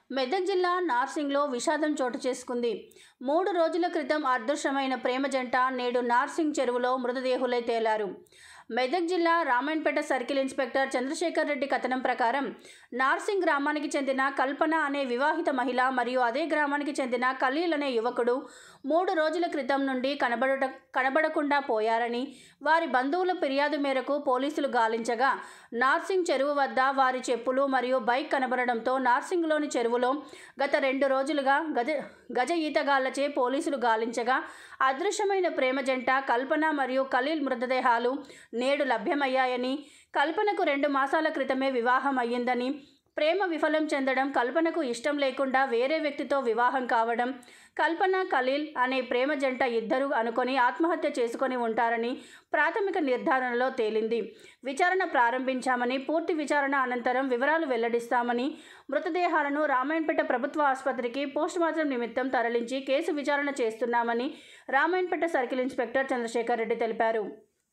మెదక్ జిల్లా నార్సింగ్లో విషాదం చోటు చేసుకుంది మూడు రోజుల క్రితం అదృశ్యమైన ప్రేమ జంట నేడు నార్సింగ్ చెరువులో మృతదేహులై తేలారు మెదక్ జిల్లా రామాయణపేట సర్కిల్ ఇన్స్పెక్టర్ చంద్రశేఖర్ రెడ్డి కథనం ప్రకారం నార్సింగ్ గ్రామానికి చెందిన కల్పన అనే వివాహిత మహిళ మరియు అదే గ్రామానికి చెందిన ఖలీల్ అనే యువకుడు మూడు రోజుల క్రితం నుండి కనబడ కనబడకుండా పోయారని వారి బంధువుల ఫిర్యాదు మేరకు పోలీసులు గాలించగా నార్సింగ్ చెరువు వద్ద వారి చెప్పులు మరియు బైక్ కనబడడంతో నార్సింగ్లోని చెరువులో గత రెండు రోజులుగా గజ గజ ఈతగాళ్లచే పోలీసులు గాలించగా అదృశ్యమైన ప్రేమ జంట కల్పన మరియు ఖలీల్ మృతదేహాలు నేడు లభ్యమయ్యాయని కల్పనకు రెండు మాసాల క్రితమే వివాహం అయ్యిందని ప్రేమ విఫలం చెందడం కల్పనకు ఇష్టం లేకుండా వేరే వ్యక్తితో వివాహం కావడం కల్పన ఖలీల్ అనే ప్రేమ జంట ఇద్దరు అనుకొని ఆత్మహత్య చేసుకొని ఉంటారని ప్రాథమిక నిర్ధారణలో తేలింది విచారణ ప్రారంభించామని పూర్తి విచారణ అనంతరం వివరాలు వెల్లడిస్తామని మృతదేహాలను రామాయణపేట ప్రభుత్వ ఆసుపత్రికి పోస్టుమార్టం నిమిత్తం తరలించి కేసు విచారణ చేస్తున్నామని రామాయణపేట సర్కిల్ ఇన్స్పెక్టర్ చంద్రశేఖర్ రెడ్డి తెలిపారు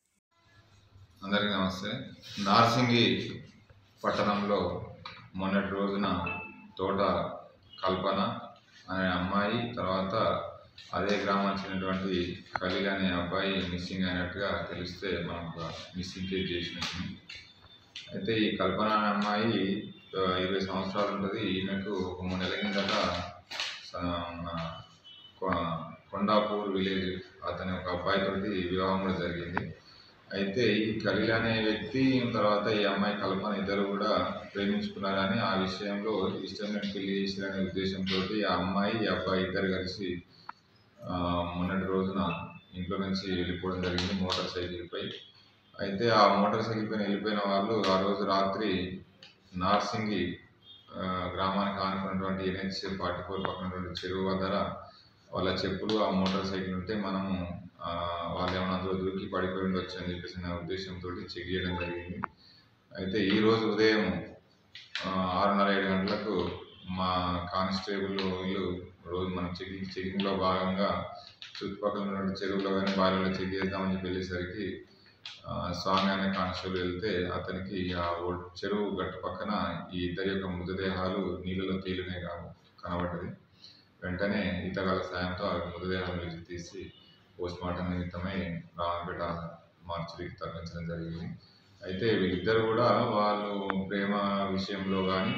అందరికీ నమస్తే నార్సింగి పట్టణంలో మొన్నటి రోజున తోట కల్పన అనే అమ్మాయి తర్వాత అదే గ్రామానికి చెందినటువంటి ఖలీల్ అనే అబ్బాయి మిస్సింగ్ అయినట్టుగా తెలిస్తే మనం ఒక మిస్సింగ్ కేసు చేసినట్టు అయితే ఈ కల్పన అనే అమ్మాయి ఆ, ఇరవై సంవత్సరాలు ఉంటుంది ఈమెకు ఒక మూడు నెలల కిందట స- మన కొ- కొండాపూర్ విలేజ్ అతని ఒక అబ్బాయితోటి వివాహం కూడా జరిగింది అయితే ఈ ఖలీల్ అనే వ్యక్తి తర్వాత ఈ అమ్మాయి కల్పన ఇద్దరు కూడా ప్రేమించుకున్నారని ఆ విషయంలో ఇష్టం లేని పెళ్లి చేసిరనే ఉద్దేశంతో ఆ అమ్మాయి ఈ అబ్బాయి ఇద్దరు కలిసి ఆ, మొన్నటి రోజున ఇంట్లో నుంచి వెళ్ళిపోవడం జరిగింది మోటార్ సైకిల్పై అయితే ఆ మోటార్ సైకిల్ పైన వెళ్ళిపోయిన వాళ్ళు ఆ రోజు రాత్రి నార్సింగి ఆ, గ్రామానికి ఆనుకున్నటువంటి ఎన్హెచ్ ఫార్టీ ఫోర్ పక్కనటువంటి చెరువు వద్దర వాళ్ళ చెప్పులు ఆ మోటార్ సైకిల్ ఉంటే మనము ఆ, వాళ్ళు ఏమైనా అందులో దూకి పడిపోయి ఉండొచ్చు అని చెప్పేసి నా ఉద్దేశంతో చెక్ చేయడం జరిగింది అయితే ఈ రోజు ఉదయం ఆ, ఆరున్నర ఏడు గంటలకు మా కానిస్టేబుల్ వీళ్ళు రోజు మనం చెకింగ్ చెకింగ్లో భాగంగా చుట్టుపక్కల ఉన్నటువంటి చెరువులో కానీ బావిలో చెక్ చేద్దామని చెప్పి వెళ్ళేసరికి ఆ, స్వామి అనే కానిస్టేబుల్ వెళ్తే అతనికి ఆ ఒ- చెరువు గట్టు పక్కన ఈ ఇద్దరి యొక్క మృతదేహాలు నీళ్ళలో తేలినే కావు కనబడ్డది వెంటనే ఈతగాళ్ళ సాయంతో ఆ మృతదేహాలను వెలికి తీసి పోస్ట్ మార్టం నిమిత్తమై రామపేట మార్చురికి తరలించడం జరిగింది అయితే వీళ్ళిద్దరు కూడా వాళ్ళు ప్రేమ విషయంలో కానీ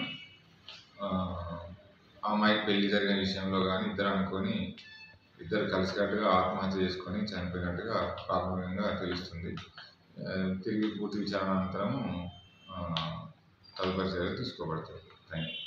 ఆ అమ్మాయికి పెళ్లి జరిగిన విషయంలో కానీ ఇద్దరు అనుకొని ఇద్దరు కలిసికట్టుగా ఆత్మహత్య చేసుకొని చనిపోయినట్టుగా ప్రాథమికంగా తెలుస్తుంది ఆ, తిరిగి పూర్తి విచారణ అనంతరం ఆ, తదుపరి చర్యలు తీసుకోబడతాయి థ్యాంక్ యూ